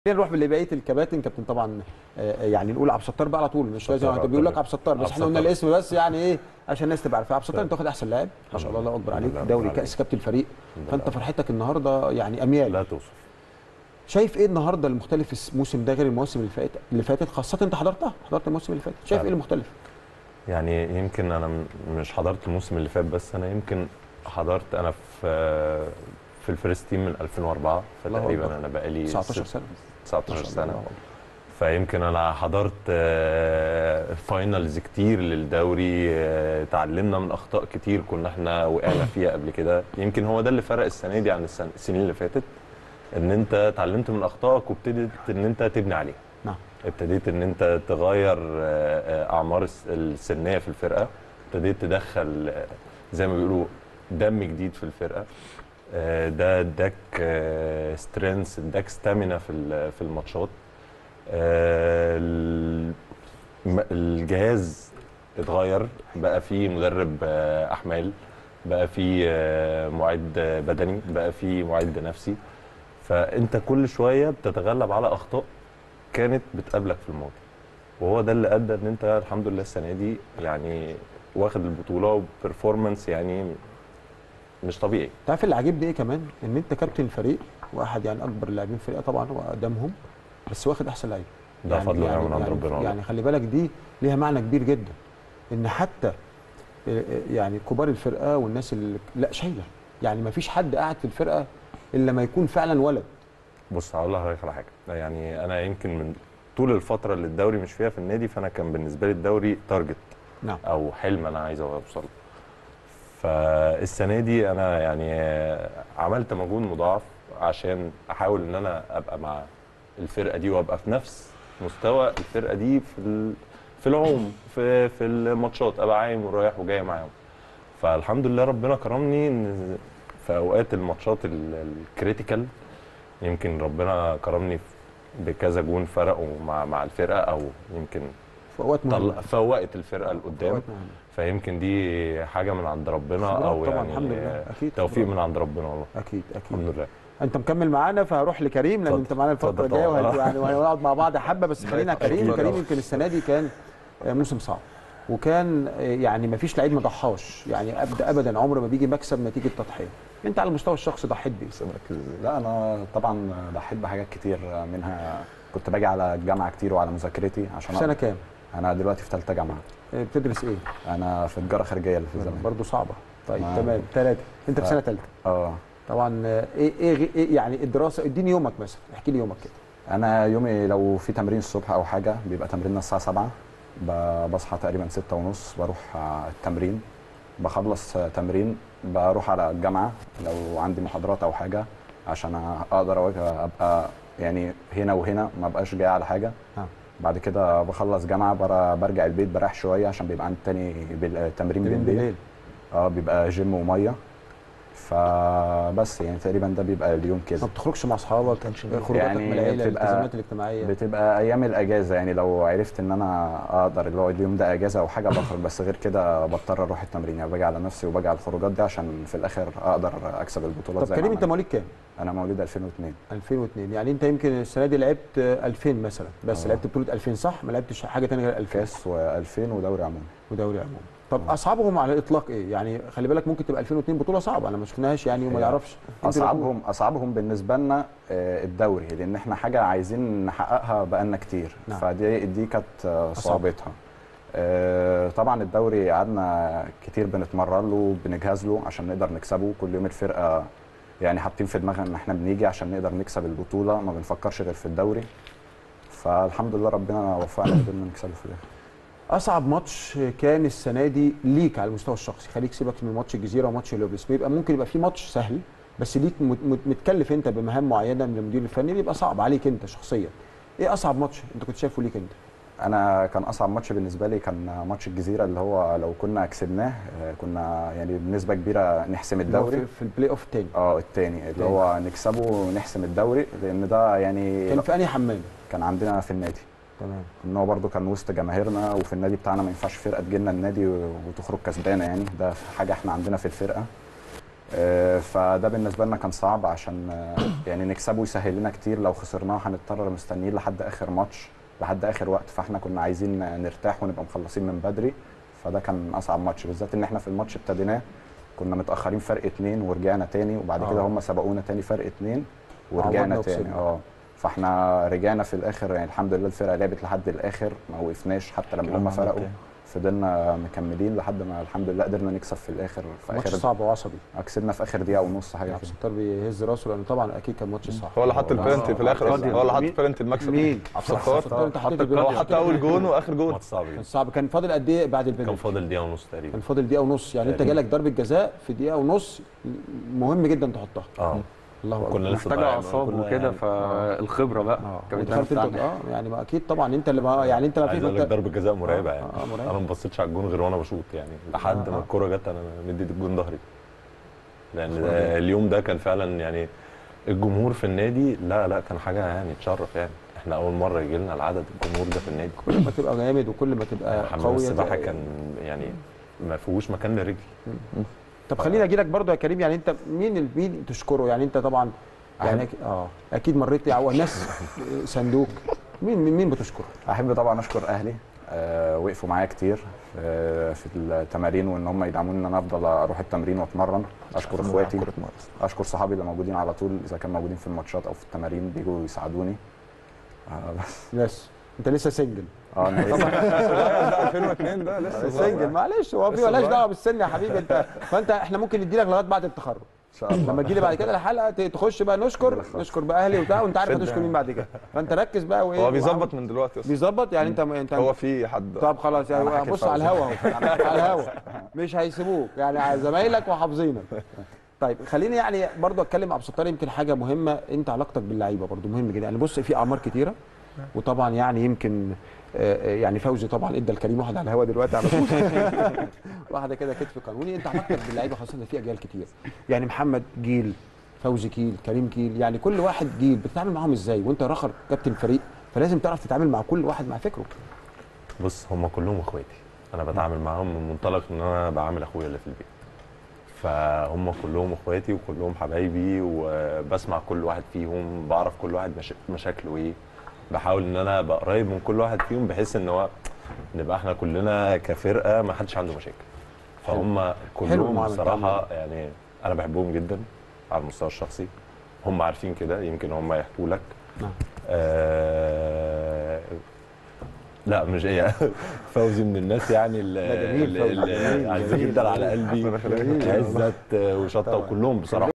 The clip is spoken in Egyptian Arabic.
نروح لبقيه الكباتن كابتن طبعا آه، يعني نقول عبد الستار بقى على طول مش لازم ستار، انت بيقول لك طبعاً. عبد الستار بس عبد احنا قلنا الستار. الاسم بس يعني ايه عشان الناس تبقى عارفه عبد الستار انت واخد احسن لاعب ما شاء الله الله اكبر عليك لله رب دوري العالمين. كاس كابتن الفريق الحمد فانت لله. فرحتك النهارده يعني اميال لا توصف شايف ايه النهارده المختلف الموسم ده غير المواسم اللي فاتت اللي فاتت خاصه انت حضرتها حضرت الموسم اللي فات شايف فعلا. ايه المختلف يعني يمكن انا م- مش حضرت الموسم اللي فات بس انا يمكن حضرت انا في في الفيرست تيم من 2004 الله فتقريبا أكبر. انا بقالي 19 ست- سنه 19 ما شاء الله، سنه الله أكبر. فيمكن انا حضرت آه، فاينلز كتير للدوري آه، اتعلمنا من اخطاء كتير كنا احنا وقعنا فيها قبل كده يمكن هو ده اللي فرق السنه دي عن السن- السنين اللي فاتت ان انت اتعلمت من اخطائك وابتديت ان انت تبني عليها نعم ابتديت ان انت تغير آه، آه، اعمار الس- السنيه في الفرقه ابتديت تدخل آه، زي ما بيقولوا دم جديد في الفرقه آه، ده اداك سترينث اداك ستامينا في ال- في الماتشات آه، ال- م- الجهاز اتغير بقى فيه مدرب آه، احمال بقى فيه آه، معد بدني بقى فيه معد نفسي فانت كل شويه بتتغلب على اخطاء كانت بتقابلك في الماضي وهو ده اللي ادى ان انت الحمد لله السنه دي يعني واخد البطوله وبرفورمانس يعني مش طبيعي تعرف اللي عاجبني ايه كمان ان انت كابتن الفريق واحد يعني اكبر اللاعبين في الفرقه طبعا وقدامهم بس واخد احسن لعيب ده فضل ونعمه من عند يعني ربنا والله. يعني خلي بالك دي ليها معنى كبير جدا ان حتى آه، يعني كبار الفرقه والناس اللي لا شايله يعني ما فيش حد قاعد في الفرقه الا ما يكون فعلا ولد بص هقول لحضرتك على حاجه يعني انا يمكن من طول الفتره اللي الدوري مش فيها في النادي فانا كان بالنسبه لي الدوري تارجت نعم او حلم انا عايز اوصل له. فالسنه دي انا يعني عملت مجهود مضاعف عشان احاول ان انا ابقى مع الفرقه دي وابقى في نفس مستوى الفرقه دي في ال- في العوم في في الماتشات ابقى عايم ورايح وجاي معاهم فالحمد لله ربنا كرمني ان في اوقات الماتشات ال- الكريتيكال يمكن ربنا كرمني بكذا جون فرقوا مع مع الفرقه او يمكن في اوقات مهمة. طل... فوقت الفرقه في لقدام أوقات مهمة. فيمكن دي حاجه من عند ربنا خبرات او طبعا يعني الحمد لله اكيد توفيق خبرات. من عند ربنا والله اكيد اكيد الحمد لله انت مكمل معانا فهروح لكريم لان اتفضل. انت معانا الفتره اتفضل الجايه طبعا. وهن- يعني وهنقعد مع بعض حبه بس خلينا أكيد كريم طبعا. كريم يمكن السنه دي كان آه، موسم صعب وكان آه، يعني ما فيش لعيب ما ضحاش يعني ابدا ابدا عمره ما بيجي مكسب نتيجه تضحيه انت على المستوى الشخصي ضحيت بيه لا انا طبعا ضحيت بحاجات كتير منها كنت باجي على الجامعه كتير وعلى مذاكرتي عشان في سنه كام انا دلوقتي في ثالثه جامعه آه، بتدرس ايه انا في تجاره خارجيه اللي في الزمالك برضه صعبه طيب ما- تمام ثلاثه انت في ف- سنه ثالثه اه طبعا آه، ايه ايه غي- ايه يعني الدراسه اديني يومك مثلا احكي لي يومك كده انا يومي لو في تمرين الصبح او حاجه بيبقى تمريننا الساعه 7 ب- بصحى تقريبا 6 ونص بروح آه، التمرين بخلص آه، تمرين بروح على الجامعه لو عندي محاضرات او حاجه عشان اقدر أواجه- ابقى يعني هنا وهنا ما بقاش جاي على حاجه نعم. بعد كده بخلص جامعه بر- برجع البيت بريح شويه عشان بيبقى عندي تاني بال- تمرين تمرين بالليل بالليل اه بيبقى جيم وميه فبس يعني تقريبا ده بيبقى اليوم كده ما بتخرجش مع اصحابك خروجاتك يعني من العيله بتبقى- الالتزامات الاجتماعيه بتبقى ايام الاجازه يعني لو عرفت ان انا اقدر اللي هو اليوم ده اجازه او حاجه بخرج بس غير كده بضطر اروح التمرين يعني باجي على نفسي وباجي على الخروجات دي عشان في الاخر اقدر اكسب البطولات طب زي ما كريم انت عملت. مواليد كام انا مواليد 2002 2002 يعني انت يمكن السنه دي لعبت 2000 مثلا بس آه. لعبت بطوله 2000 صح ما لعبتش حاجه ثانيه غير 2000 كاس و2000 ودوري عمومي ودوري عمومي طب اصعبهم على الاطلاق ايه يعني خلي بالك ممكن تبقى 2002 بطوله صعبه انا ما شفناهاش يعني وما هي يعرفش انت اللي اصعبهم اصعبهم بالنسبه لنا آه، الدوري لان احنا حاجه عايزين نحققها بقالنا كتير نعم. فدي دي كانت آه، أصعب. صعوبتها آه، طبعا الدوري قعدنا كتير بنتمرن له بنجهز له عشان نقدر نكسبه كل يوم الفرقه يعني حاطين في دماغنا ان احنا بنيجي عشان نقدر نكسب البطوله ما بنفكرش غير في الدوري فالحمد لله ربنا وفقنا قدرنا نكسبه في الاخر اصعب ماتش كان السنه دي ليك على المستوى الشخصي خليك سيبك من ماتش الجزيره وماتش لوبلس بيبقى ممكن يبقى في ماتش سهل بس ليك مت- مت- متكلف انت بمهام معينه من المدير الفني بيبقى صعب عليك انت شخصيا ايه اصعب ماتش انت كنت شايفه ليك انت انا كان اصعب ماتش بالنسبه لي كان ماتش الجزيره اللي هو لو كنا كسبناه آه، كنا يعني بنسبه كبيره نحسم اللي هو الدوري في, في البلاي اوف الثاني اه التاني اللي التاني. هو نكسبه ونحسم الدوري لان ده يعني كان في انهي حمام كان عندنا في النادي تمام ان هو برده كان وسط جماهيرنا وفي النادي بتاعنا ما ينفعش فرقه تجي لنا النادي و- وتخرج كسبانه يعني ده حاجه احنا عندنا في الفرقه آه، فده بالنسبه لنا كان صعب عشان آه، يعني نكسبه يسهل لنا كتير لو خسرناه هنضطر مستنيين لحد اخر ماتش لحد اخر وقت فاحنا كنا عايزين نرتاح ونبقى مخلصين من بدري فده كان اصعب ماتش بالذات ان احنا في الماتش ابتديناه كنا متاخرين فرق اتنين ورجعنا تاني وبعد كده آه. هم سبقونا تاني فرق اتنين عوضنا ورجعنا تاني وكسبنا. اه فاحنا رجعنا في الاخر يعني الحمد لله الفرقه لعبت لحد الاخر ما وقفناش حتى لما هم فرقوا فضلنا مكملين لحد ما الحمد لله قدرنا نكسب في الاخر في ماتش اخر صعب وعصبي كسبنا في اخر دقيقه ونص حاجه عبد كده الستار بيهز راسه لانه طبعا اكيد كان ماتش صعب هو اللي حط البلنتي في الاخر قاضي. هو اللي حط مين؟ بلنتي المكسب مين؟ عبد الستار الستار انت حطيت هو البلنتي. حط اول جون واخر جون ماتش صعب كان جدا صعب كان فاضل قد ايه بعد كان البنالتي فاضل دقيقه ونص تقريبا كان فاضل دقيقه ونص يعني انت تقريبا. جالك ضربه جزاء في دقيقه ونص مهم جدا تحطها اه الله اكبر كنا لسه محتاجه ضايعين، اعصاب كنا وكده يعني- فالخبره بقى اه كانت ودخلت انت بتاعنا. اه يعني ما اكيد طبعا انت اللي ما يعني انت ما عايز فيش اقول لك انت ضربه جزاء مرعبه يعني آه، مرعبة. انا ما بصيتش على الجون غير وانا بشوط يعني لحد آه. ما الكوره جت انا مديت الجون ظهري لان ده اليوم ده كان فعلا يعني الجمهور في النادي لا لا كان حاجه يعني تشرف يعني احنا اول مره يجي لنا العدد الجمهور ده في النادي كل ما تبقى جامد وكل ما تبقى حمام قوي السباحه انت- كان يعني ما فيهوش مكان لرجلي طب خليني اجي لك برضه يا كريم يعني انت مين ال- مين تشكره يعني انت طبعا يعني أك- اه اكيد مريت يعني ناس صندوق مين مين مين بتشكره؟ احب طبعا اشكر اهلي آه وقفوا معايا كتير آه في التمارين وان هم يدعموني ان انا افضل اروح التمرين واتمرن اشكر اخواتي اشكر صحابي اللي موجودين على طول اذا كانوا موجودين في الماتشات او في التمارين بيجوا يساعدوني آه بس ناس انت لسه سنجل اه أنا لسه- ده 2002 ده لسه سنجل معلش هو في لسه مالهاش صغير. دعوه بالسن يا حبيبي انت فانت احنا ممكن ندي لك لغايه بعد التخرج ان شاء الله لما تجي لي بعد كده الحلقه ت- تخش بقى نشكر نشكر بقى اهلي وبتاع وانت عارف شد هتشكر يعني. مين بعد كده فانت ركز بقى وايه هو بيظبط من دلوقتي اصلا بيظبط يعني انت انت هو في حد طب خلاص أنا يعني حكيت بص على فوزي. الهوا اهو على الهوا مش هيسيبوك يعني على زمايلك وحافظينك طيب خليني يعني برضو اتكلم عبد الستار يمكن حاجه مهمه انت علاقتك باللعيبه برضو مهم جدا يعني بص في اعمار كتيره وطبعا يعني يمكن آه، آه، يعني فوزي طبعا ادى الكريم واحد على الهوا دلوقتي على طول واحده كده كتف قانوني انت علاقتك باللعيبه خاصه ان في اجيال كتير يعني محمد جيل فوزي كيل كريم كيل يعني كل واحد جيل بتتعامل معاهم ازاي وانت رخر كابتن فريق فلازم تعرف تتعامل مع كل واحد مع فكره بص هم كلهم اخواتي انا بتعامل معاهم من منطلق ان انا بعامل اخويا اللي في البيت فهم كلهم اخواتي وكلهم حبايبي وبسمع كل واحد فيهم بعرف كل واحد مش... مشاكله ايه بحاول ان انا ابقى قريب من كل واحد فيهم بحيث ان هو نبقى احنا كلنا كفرقه ما حدش عنده مشاكل فهم حلو كلهم المعاملة بصراحه يعني انا بحبهم جدا على المستوى الشخصي هم عارفين كده يمكن هم يحكوا لك نعم. آه لا مش هي فوزي من الناس يعني اللي لا، جميل فوزي، جميل، عزيز جميل. جدا على قلبي عزت وشطه وكلهم بصراحه